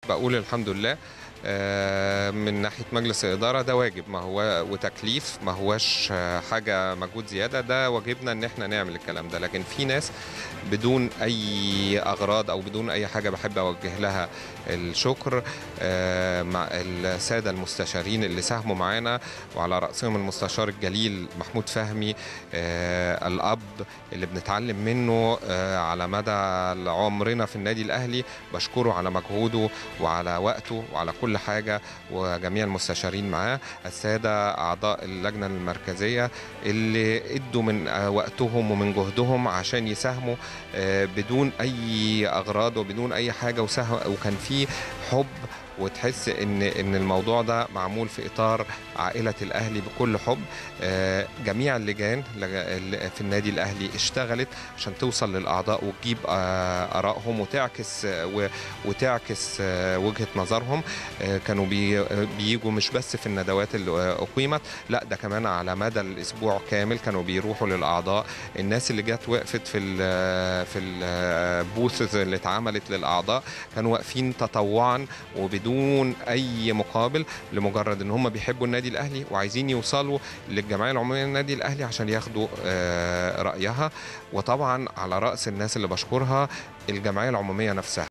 بقول الحمد لله آه، من ناحيه مجلس الاداره ده واجب ما هو وتكليف ما هوش آه، حاجه مجهود زياده ده واجبنا ان احنا نعمل الكلام ده لكن في ناس بدون اي اغراض او بدون اي حاجه بحب اوجه لها الشكر آه، مع الساده المستشارين اللي ساهموا معانا وعلى راسهم المستشار الجليل محمود فهمي آه، الاب اللي بنتعلم منه آه، على مدى عمرنا في النادي الاهلي بشكره على مجهوده وعلى وقته وعلى كل حاجه وجميع المستشارين معاه الساده اعضاء اللجنه المركزيه اللي ادوا من آه، وقتهم ومن جهدهم عشان يساهموا آه، بدون اي اغراض وبدون اي حاجه وسه- وكان في حب وتحس ان ان الموضوع ده معمول في اطار عائله الاهلي بكل حب آه، جميع اللجان لج- ال- في النادي الاهلي اشتغلت عشان توصل للاعضاء وتجيب آه، ارائهم وتعكس آه، و- وتعكس آه، وجهه نظرهم آه، كانوا بي- بيجوا مش بس في الندوات اللي آه، اقيمت لا ده كمان على مدى الاسبوع كامل كانوا بيروحوا للاعضاء الناس اللي جت وقفت في ال في البوثز اللي اتعملت للاعضاء كانوا واقفين تطوعا وبدون اي مقابل لمجرد ان هم بيحبوا النادي الاهلي وعايزين يوصلوا للجمعيه العموميه للنادي الاهلي عشان ياخدوا آه، رايها وطبعا على راس الناس اللي بشكرها الجمعيه العموميه نفسها